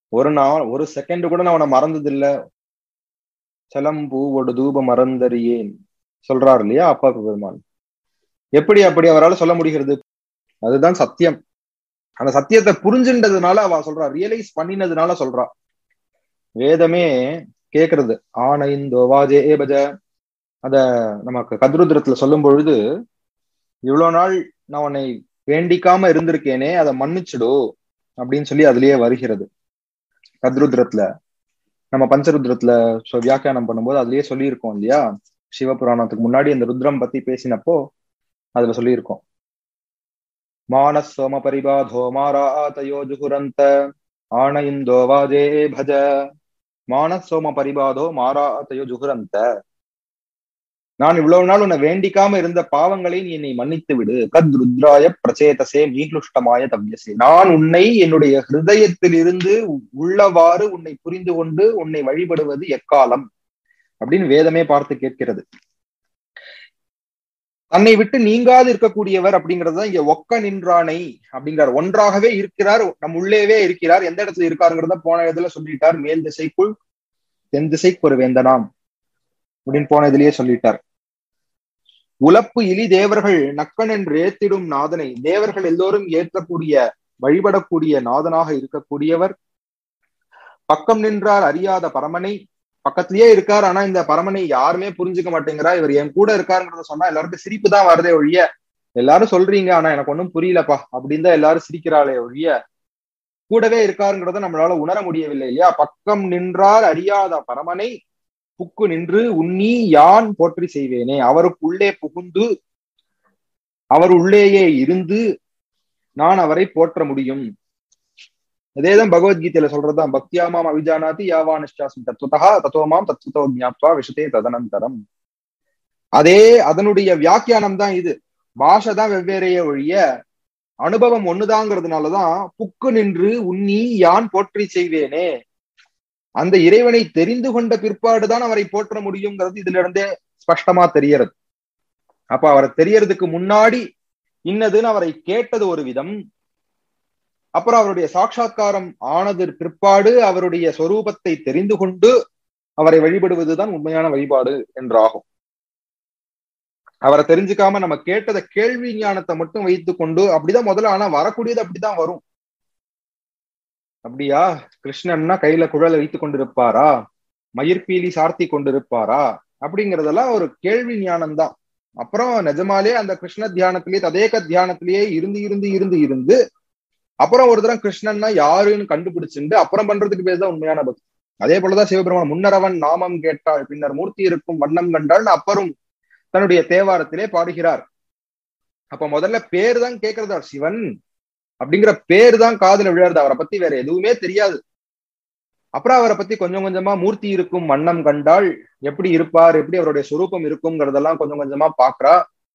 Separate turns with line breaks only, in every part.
ஒரு நாள் ஒரு செகண்ட் கூட நான் அவனை மறந்தது இல்ல சலம்பூவோட தூப மறந்தறியேன் சொல்றாரு இல்லையா அப்பா பெருமான் எப்படி அப்படி அவரால் சொல்ல முடிகிறது அதுதான் சத்தியம் அந்த சத்தியத்தை புரிஞ்சுன்றதுனால அவ சொல்றா ரியலைஸ் பண்ணினதுனால சொல்றா வேதமே கேக்குறது ஆனைந்தோ வாஜே பஜ அத நமக்கு கத்ருத்ரத்துல சொல்லும் பொழுது இவ்வளவு நாள் நான் உன்னை வேண்டிக்காம இருந்திருக்கேனே அதை மன்னிச்சுடு அப்படின்னு சொல்லி அதுலயே வருகிறது கத்ருத்ரத்துல நம்ம பஞ்சருத்ரத்துல வியாக்கியானம் பண்ணும்போது அதுலயே சொல்லியிருக்கோம் இல்லையா சிவபுராணத்துக்கு முன்னாடி இந்த ருத்ரம் பத்தி பேசினப்போ அதுல சொல்லியிருக்கோம் மானஸ் சோம பரிபாதோ மாராதயோ ஜுகுரந்த ஆனயிந்தோ வாஜே பஜ மானஸ் சோம பரிபாதோ மாராதயோ ஜுகுரந்த நான் இவ்வளவு நாள் உன்னை வேண்டிக்காம இருந்த பாவங்களை நீ என்னை மன்னித்து விடு கத் ருத்ராய பிரச்சேதசே மீக்லுஷ்டமாய தவ்யசே நான் உன்னை என்னுடைய ஹிருதயத்தில் இருந்து உள்ளவாறு உன்னை புரிந்து கொண்டு உன்னை வழிபடுவது எக்காலம் அப்படின்னு வேதமே பார்த்து கேட்கிறது தன்னை விட்டு நீங்காது இருக்கக்கூடியவர் அப்படிங்கறதுதான் இங்க ஒக்க நின்றானை அப்படிங்கிறார் ஒன்றாகவே இருக்கிறார் நம் உள்ளேவே இருக்கிறார் எந்த இடத்துல இருக்காருங்கிறத போன இதுல சொல்லிட்டார் மேல் திசைக்குள் தென் திசைக்கு ஒரு வேந்தனாம் அப்படின்னு போன இதுலயே சொல்லிட்டார் உலப்பு இலி தேவர்கள் நக்கன் என்று ஏத்திடும் நாதனை தேவர்கள் எல்லோரும் ஏற்றக்கூடிய வழிபடக்கூடிய நாதனாக இருக்கக்கூடியவர் பக்கம் நின்றார் அறியாத பரமனை பக்கத்திலேயே இருக்கார் ஆனா இந்த பரமனை யாருமே புரிஞ்சுக்க மாட்டேங்கிறா இவர் என் கூட இருக்காருங்கிறத சொன்னா எல்லாருக்கும் சிரிப்பு தான் வருதே ஒழிய எல்லாரும் சொல்றீங்க ஆனா எனக்கு ஒன்றும் புரியலப்பா அப்படின்னு தான் எல்லாரும் சிரிக்கிறாளே ஒழிய கூடவே இருக்காருங்கிறத நம்மளால உணர முடியவில்லை இல்லையா பக்கம் நின்றார் அறியாத பரமனை புக்கு நின்று உன்னி யான் போற்றி செய்வேனே அவருக்குள்ளே புகுந்து அவர் உள்ளேயே இருந்து நான் அவரை போற்ற முடியும் அதேதான் பகவத்கீதையில சொல்றதுதான் பக்தியாமாம் அவிஜானாதி யாவானிஷ்டாசம் தத்துவத்தா தத்துவமாம் தத்துவத்தோ ஜாப்வா விஷத்தே ததனந்தரம் அதே அதனுடைய வியாக்கியானம் தான் இது பாஷை தான் வெவ்வேறைய ஒழிய அனுபவம் ஒண்ணுதாங்கிறதுனாலதான் புக்கு நின்று உன்னி யான் போற்றி செய்வேனே அந்த இறைவனை தெரிந்து கொண்ட பிற்பாடுதான் அவரை போற்ற முடியுங்கிறது இதுல இருந்தே ஸ்பஷ்டமா தெரியறது அப்ப அவரை தெரியறதுக்கு முன்னாடி இன்னதுன்னு அவரை கேட்டது ஒரு விதம் அப்புறம் அவருடைய சாட்சா்காரம் ஆனது பிற்பாடு அவருடைய சொரூபத்தை தெரிந்து கொண்டு அவரை வழிபடுவதுதான் உண்மையான வழிபாடு என்றாகும் அவரை தெரிஞ்சுக்காம நம்ம கேட்டத கேள்வி ஞானத்தை மட்டும் வைத்துக் கொண்டு அப்படிதான் முதல்ல ஆனா வரக்கூடியது அப்படிதான் வரும் அப்படியா கிருஷ்ணன்னா கையில குழலை வைத்துக் கொண்டிருப்பாரா மயிர்பீலி சார்த்தி கொண்டிருப்பாரா அப்படிங்கறதெல்லாம் ஒரு கேள்வி ஞானம் தான் அப்புறம் நிஜமாலே அந்த கிருஷ்ண தியானத்திலேயே ததேக தியானத்திலேயே இருந்து இருந்து இருந்து இருந்து அப்புறம் ஒரு தரம் கிருஷ்ணன்னா யாருன்னு கண்டுபிடிச்சுட்டு அப்புறம் பண்றதுக்கு பேர் தான் உண்மையான பக்தி அதே போலதான் சிவபெருமான் முன்னரவன் நாமம் கேட்டாள் பின்னர் மூர்த்தி இருக்கும் வண்ணம் கண்டாள் அப்புறம் தன்னுடைய தேவாரத்திலே பாடுகிறார் அப்ப முதல்ல பேர் தான் கேட்கறதா சிவன் அப்படிங்கிற பேர் தான் காதுல விழறது அவரை பத்தி வேற எதுவுமே தெரியாது அப்புறம் அவரை பத்தி கொஞ்சம் கொஞ்சமா மூர்த்தி இருக்கும் வண்ணம் கண்டால் எப்படி இருப்பார் எப்படி அவருடைய சுரூபம் இருக்குங்கிறதெல்லாம் கொஞ்சம் கொஞ்சமா பாக்குறா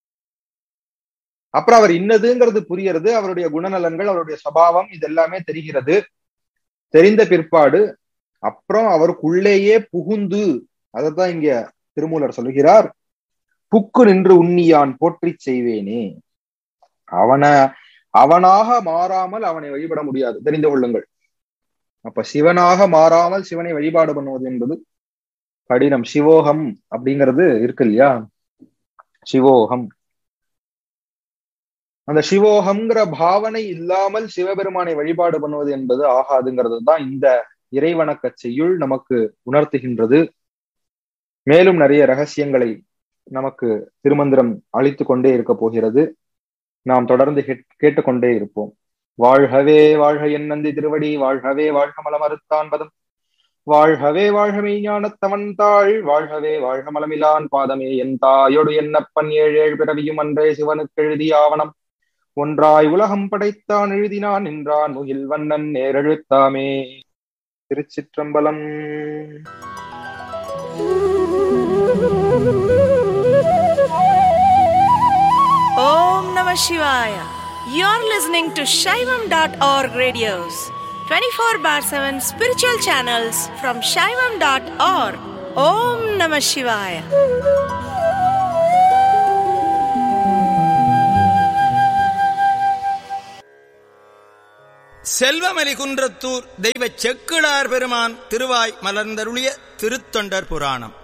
அப்புறம் அவர் இன்னதுங்கிறது புரியறது அவருடைய குணநலன்கள் அவருடைய சபாவம் இது எல்லாமே தெரிகிறது தெரிந்த பிற்பாடு அப்புறம் அவருக்குள்ளேயே புகுந்து அதைத்தான் இங்க திருமூலர் சொல்லுகிறார் புக்கு நின்று உன்னியான் போற்றி செய்வேனே அவனை அவனாக மாறாமல் அவனை வழிபட முடியாது தெரிந்து கொள்ளுங்கள் அப்ப சிவனாக மாறாமல் சிவனை வழிபாடு பண்ணுவது என்பது கடினம் சிவோகம் அப்படிங்கிறது இருக்கு இல்லையா சிவோகம் அந்த சிவோகம்ங்கிற பாவனை இல்லாமல் சிவபெருமானை வழிபாடு பண்ணுவது என்பது ஆகாதுங்கிறது தான் இந்த இறைவணக்க செய்யுள் நமக்கு உணர்த்துகின்றது மேலும் நிறைய ரகசியங்களை நமக்கு திருமந்திரம் அளித்து கொண்டே இருக்க போகிறது நாம் தொடர்ந்து கேட்டுக்கொண்டே இருப்போம் வாழ்கவே வாழ்க என் நந்தி திருவடி வாழ்கவே வாழ்க மலமறுத்தான் பதம் வாழ்கவே வாழ்க மெய்ஞானத்தவன் தாள் வாழ்கவே வாழ்க மலமிலான் பாதமே என் தாயொடு என்னப்பன் ஏழு ஏழு பிறவியும் அன்றே சிவனுக்கு எழுதிய ஆவணம் ஒன்றாய் உலகம் படைத்தான் எழுதினான் நின்றான் முகில் வண்ணன் நேரெழுத்தாமே திருச்சிற்றம்பலம்
Om Namah Shivaya. You're listening to Shaivam.org radios, 24 bar 7 spiritual channels from Shaivam.org. Om Namah Shivaya.
செல்வமலி Kundrathur தெய்வ செக்கிழார் பெருமான் திருவாய் மலர்ந்தருளிய திருத்தொண்டர் புராணம்